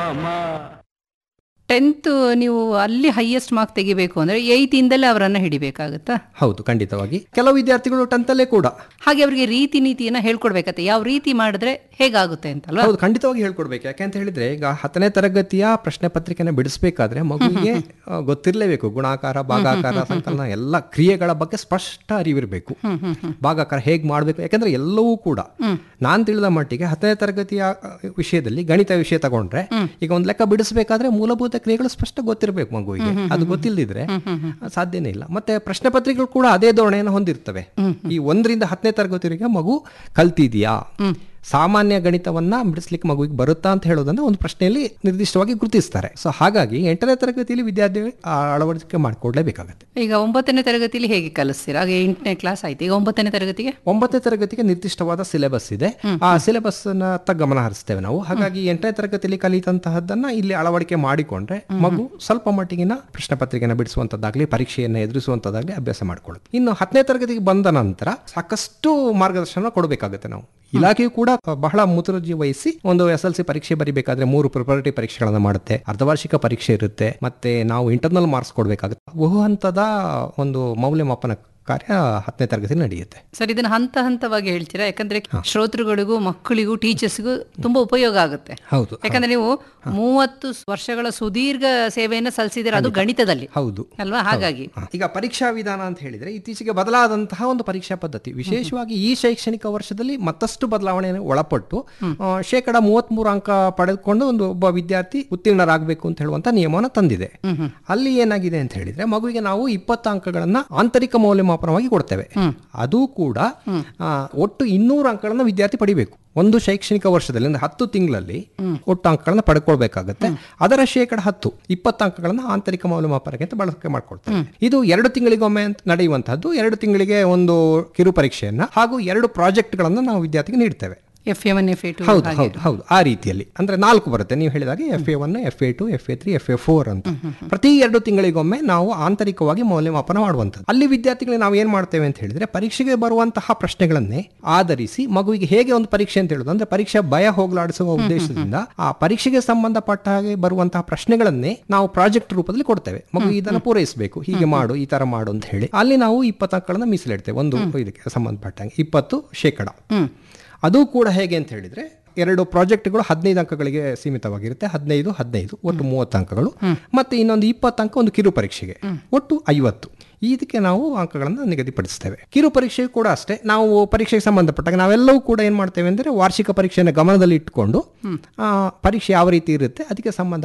Rama tenth ನೀವು ಅಲ್ಲಿ highest mark ತೆಗಿಬೇಕು ಅಂದ್ರೆ ಏಯ್ತ್ ಇಂದಲೇ ಅವರನ್ನ ಹಿಡಿಬೇಕಾಗತ್ತಾ ಹೌದು ಖಂಡಿತವಾಗಿ ಕೆಲವು ವಿದ್ಯಾರ್ಥಿಗಳು ಟೆಂತಲ್ಲೇ ಕೂಡ ಹಾಗೆ ಅವರಿಗೆ ರೀತಿ ನೀತಿಯನ್ನ ಹೇಳ್ಕೊಡ್ಬೇಕತ್ತೆ ಯಾವ ರೀತಿ ಮಾಡಿದ್ರೆ ಹೇಗಾಗುತ್ತೆ ಅಂತಲ್ವಾ ಹೌದು ಖಂಡಿತವಾಗಿ ಹೇಳ್ಕೊಡ್ಬೇಕು ಯಾಕೆಂತ ಹೇಳಿದ್ರೆ ಈಗ ಹತ್ತನೇ ತರಗತಿಯ ಪ್ರಶ್ನೆ ಪತ್ರಿಕೆನ ಬಿಡಿಸ್ಬೇಕಾದ್ರೆ ಮಗುವಿಗೆ ಆ, ಗೊತ್ತಿರಲೇಬೇಕು ಗುಣಾಕಾರ ಭಾಗಾಕಾರ ಸಂಕಲನ ಎಲ್ಲ ಕ್ರಿಯೆಗಳ ಬಗ್ಗೆ ಸ್ಪಷ್ಟ ಅರಿವಿರಬೇಕು ಭಾಗಾಕಾರ ಹೇಗೆ ಮಾಡಬೇಕು ಯಾಕಂದ್ರೆ ಎಲ್ಲವೂ ಕೂಡ ನಾನ್ ತಿಳಿದ ಮಟ್ಟಿಗೆ ಹತ್ತನೇ ತರಗತಿಯ ಆ, ವಿಷಯದಲ್ಲಿ ಗಣಿತ ವಿಷಯ ತಗೊಂಡ್ರೆ ಈಗ ಒಂದು ಲೆಕ್ಕ ಬಿಡಿಸಬೇಕಾದ್ರೆ ಮೂಲಭೂತ ಕ್ರಿಯೆಗಳು ಸ್ಪಷ್ಟ ಗೊತ್ತಿರಬೇಕು ಮಗುವಿಗೆ ಅದು ಗೊತ್ತಿಲ್ಲದಿದ್ರೆ ಸಾಧ್ಯನೇ ಇಲ್ಲ ಮತ್ತೆ ಪ್ರಶ್ನೆ ಪತ್ರಿಕೆಗಳು ಕೂಡ ಅದೇ ಧೋರಣೆಯನ್ನು ಹೊಂದಿರ್ತವೆ ಈ ಒಂದರಿಂದ ಹತ್ತನೇ ತರಗತಿವರೆಗೆ ಮಗು ಕಲ್ತಿದ್ಯಾ ಸಾಮಾನ್ಯ ಗಣಿತವನ್ನ ಬಿಡಿಸ್ಲಿಕ್ಕೆ ಮಗುವಿಗೆ ಬರುತ್ತಾ ಅಂತ ಹೇಳೋದನ್ನ ಒಂದು ಪ್ರಶ್ನೆಯಲ್ಲಿ ನಿರ್ದಿಷ್ಟವಾಗಿ ಗುರುತಿಸ್ತಾರೆ ಸೊ ಹಾಗಾಗಿ ಎಂಟನೇ ತರಗತಿಯಲ್ಲಿ ವಿದ್ಯಾರ್ಥಿ ಆ ಅಳವಡಿಕೆ ಮಾಡಿಕೊಡ್ಲೇಬೇಕಾಗತ್ತೆ ಈಗ ಒಂಬತ್ತನೇ ತರಗತಿಲಿ ಹೇಗೆ ಕಲಿಸ್ತೀರಾ ಹಾಗೆ ಎಂಟನೇ ಕ್ಲಾಸ್ ಆಯ್ತು ಈಗ ಒಂಬತ್ತನೇ ತರಗತಿಗೆ ಒಂಬತ್ತನೇ ತರಗತಿಗೆ ನಿರ್ದಿಷ್ಟವಾದ ಸಿಲೆಬಸ್ ಇದೆ ಆ ಸಿಲೆಬಸ್ ಅತ್ತ ಗಮನ ಹರಿಸ್ತೇವೆ ನಾವು ಹಾಗಾಗಿ ಎಂಟನೇ ತರಗತಿಯಲ್ಲಿ ಕಲಿತಂತಹದ್ದನ್ನ ಇಲ್ಲಿ ಅಳವಡಿಕೆ ಮಾಡಿಕೊಂಡ್ರೆ ಮಗು ಸ್ವಲ್ಪ ಮಟ್ಟಿಗಿನ ಪ್ರಶ್ನೆ ಪತ್ರಿಕೆನ ಬಿಡಿಸುವಂತದ್ದಾಗ್ಲಿ ಪರೀಕ್ಷೆಯನ್ನು ಎದುರಿಸುವಂತದ್ದಾಗ್ಲಿ ಅಭ್ಯಾಸ ಮಾಡ್ಕೊಳ್ಳುತ್ತೆ ಇನ್ನು ಹತ್ತನೇ ತರಗತಿಗೆ ಬಂದ ನಂತರ ಸಾಕಷ್ಟು ಮಾರ್ಗದರ್ಶನ ಕೊಡಬೇಕಾಗುತ್ತೆ ನಾವು ಇಲಾಖೆಯು ಕೂಡ ಬಹಳ ಮುತುರ್ಜಿ ವಹಿಸಿ ಒಂದು ಎಸ್ ಎಲ್ ಸಿ ಪರೀಕ್ಷೆ ಬರಿಬೇಕಾದ್ರೆ ಮೂರು ಪ್ರಿಪರೇಟರಿ ಪರೀಕ್ಷೆಗಳನ್ನ ಮಾಡುತ್ತೆ ಅರ್ಧವಾರ್ಷಿಕ ಪರೀಕ್ಷೆ ಇರುತ್ತೆ ಮತ್ತೆ ನಾವು ಇಂಟರ್ನಲ್ ಮಾರ್ಕ್ಸ್ ಕೊಡಬೇಕಾಗುತ್ತೆ ಬಹು ಹಂತದ ಒಂದು ಮೌಲ್ಯಮಾಪನ ಕಾರ್ಯ ಹತ್ತನೇ ತರಗತಿ ನಡೆಯುತ್ತೆ ಸರ್ ಇದನ್ನ ಹಂತ ಹಂತವಾಗಿ ಹೇಳ್ತೀರಾ ಯಾಕಂದ್ರೆ ಶ್ರೋತೃಗಳಿಗೂ ಮಕ್ಕಳಿಗೂ ಟೀಚರ್ಸ್ಗೂ ತುಂಬಾ ಉಪಯೋಗ ಆಗುತ್ತೆ ಹೌದು ಯಾಕಂದ್ರೆ ನೀವು ಮೂವತ್ತು ವರ್ಷಗಳ ಸುದೀರ್ಘ ಸೇವೆಯನ್ನು ಸಲ್ಲಿಸಿದ್ರೆ ಅದು ಗಣಿತದಲ್ಲಿ ಹೌದು ಅಲ್ವಾ ಹಾಗಾಗಿ ಹ. ಈಗ ಪರೀಕ್ಷಾ ವಿಧಾನ ಅಂತ ಹೇಳಿದ್ರೆ ಇತ್ತೀಚೆಗೆ ಬದಲಾದಂತಹ ಒಂದು ಪರೀಕ್ಷಾ ಪದ್ಧತಿ ವಿಶೇಷವಾಗಿ ಈ ಶೈಕ್ಷಣಿಕ ವರ್ಷದಲ್ಲಿ ಮತ್ತಷ್ಟು ಬದಲಾವಣೆಯನ್ನು ಒಳಪಟ್ಟು ಆ, ಶೇಕಡ ಮೂವತ್ಮೂರು ಅಂಕ ಪಡೆದುಕೊಂಡು ಒಂದು ಒಬ್ಬ ವಿದ್ಯಾರ್ಥಿ ಉತ್ತೀರ್ಣರಾಗಬೇಕು ಅಂತ ಹೇಳುವಂತ ನಿಯಮವನ್ನು ತಂದಿದೆ ಅಲ್ಲಿ ಏನಾಗಿದೆ ಅಂತ ಹೇಳಿದ್ರೆ ಮಗುವಿಗೆ ನಾವು ಇಪ್ಪತ್ತು ಅಂಕಗಳನ್ನ ಆಂತರಿಕ ಮೌಲ್ಯಮಾಪನವಾಗಿ ಕೊಡ್ತೇವೆ ಅದು ಕೂಡ ಆ, ಒಟ್ಟು ಇನ್ನೂರು ಅಂಕಗಳನ್ನ ವಿದ್ಯಾರ್ಥಿ ಪಡಿಬೇಕು ಒಂದು ಶೈಕ್ಷಣಿಕ ವರ್ಷದಲ್ಲಿ ಅಂದ್ರೆ ಹತ್ತು ತಿಂಗಳಲ್ಲಿ ಒಟ್ಟು ಅಂಕಗಳನ್ನ ಪಡ್ಕೊಳ್ಬೇಕಾಗತ್ತೆ ಅದರ ಶೇಕಡ ಹತ್ತು ಇಪ್ಪತ್ತು ಅಂಕಗಳನ್ನ ಆಂತರಿಕ ಮೌಲ್ಯಮಾಪನಕ್ಕೆ ಅಂತ ಬಳಕೆ ಮಾಡ್ಕೊಳ್ತಾರೆ ಇದು ಎರಡು ತಿಂಗಳಿಗೊಮ್ಮೆ ಅಂತ ನಡೆಯುವಂತಹದ್ದು ಎರಡು ತಿಂಗಳಿಗೆ ಒಂದು ಕಿರು ಪರೀಕ್ಷೆಯನ್ನ ಹಾಗೂ ಎರಡು ಪ್ರಾಜೆಕ್ಟ್ಗಳನ್ನ ನಾವು ವಿದ್ಯಾರ್ಥಿಗೆ ನೀಡ್ತೇವೆ F A one F A two ಹೌದು ಹೌದು ಹೌದು ಆ ರೀತಿಯಲ್ಲಿ ಅಂದ್ರೆ ನಾಲ್ಕು ಬರುತ್ತೆ ನೀವು ಹೇಳಿದಾಗೆ F A one F A two F A three F A four ಅಂತ ಪ್ರತಿ ಎರಡು ತಿಂಗಳಿಗೊಮ್ಮೆ ನಾವು ಆಂತರಿಕವಾಗಿ ಮೌಲ್ಯಮಾಪನ ಮಾಡುವಂಥದ್ದು ಅಲ್ಲಿ ವಿದ್ಯಾರ್ಥಿಗಳಿಗೆ ನಾವು ಏನ್ ಮಾಡ್ತೇವೆ ಅಂತ ಹೇಳಿದ್ರೆ ಪರೀಕ್ಷೆಗೆ ಬರುವಂತಹ ಪ್ರಶ್ನೆಗಳನ್ನೇ ಆಧರಿಸಿ ಮಗುವಿಗೆ ಹೇಗೆ ಒಂದು ಪರೀಕ್ಷೆ ಅಂತ ಹೇಳುದು ಅಂದ್ರೆ ಪರೀಕ್ಷೆ ಭಯ ಹೋಗಲಾಡಿಸುವ ಉದ್ದೇಶದಿಂದ ಆ ಪರೀಕ್ಷೆಗೆ ಸಂಬಂಧಪಟ್ಟ ಹಾಗೆ ಬರುವಂತಹ ಪ್ರಶ್ನೆಗಳನ್ನೇ ನಾವು ಪ್ರಾಜೆಕ್ಟ್ ರೂಪದಲ್ಲಿ ಕೊಡ್ತೇವೆ ಮಗು ಇದನ್ನು ಪೂರೈಸಬೇಕು ಹೀಗೆ ಮಾಡು ಈ ತರ ಮಾಡು ಅಂತ ಹೇಳಿ ಅಲ್ಲಿ ನಾವು ಇಪ್ಪತ್ತು ಅಂಕಗಳನ್ನ ಮೀಸಲಿಡ್ತೇವೆ ಒಂದು ಇದಕ್ಕೆ ಸಂಬಂಧಪಟ್ಟಂಗೆ ಇಪ್ಪತ್ತು ಶೇಕಡ ಅದು ಕೂಡ ಹೇಗೆ ಅಂತ ಹೇಳಿದ್ರೆ ಎರಡು ಪ್ರಾಜೆಕ್ಟ್ಗಳು ಹದಿನೈದು ಅಂಕಗಳಿಗೆ ಸೀಮಿತವಾಗಿರುತ್ತೆ ಹದಿನೈದು ಹದಿನೈದು ಒಟ್ಟು ಮೂವತ್ತು ಅಂಕಗಳು ಮತ್ತೆ ಇನ್ನೊಂದು ಇಪ್ಪತ್ತು ಅಂಕ ಒಂದು ಕಿರು ಪರೀಕ್ಷೆಗೆ ಒಟ್ಟು ಐವತ್ತು ಇದಕ್ಕೆ ನಾವು ಅಂಕಗಳನ್ನು ನಿಗದಿಪಡಿಸ್ತೇವೆ ಕಿರು ಪರೀಕ್ಷೆ ಕೂಡ ಅಷ್ಟೇ ನಾವು ಪರೀಕ್ಷೆಗೆ ಸಂಬಂಧಪಟ್ಟಾಗ ನಾವೆಲ್ಲವೂ ಕೂಡ ಏನು ಮಾಡ್ತೇವೆ ಅಂದರೆ ವಾರ್ಷಿಕ ಪರೀಕ್ಷೆಯನ್ನು ಗಮನದಲ್ಲಿ ಇಟ್ಟುಕೊಂಡು ಆ, ಪರೀಕ್ಷೆ ಯಾವ ರೀತಿ ಇರುತ್ತೆ ಅದಕ್ಕೆ ಸಂಬಂಧ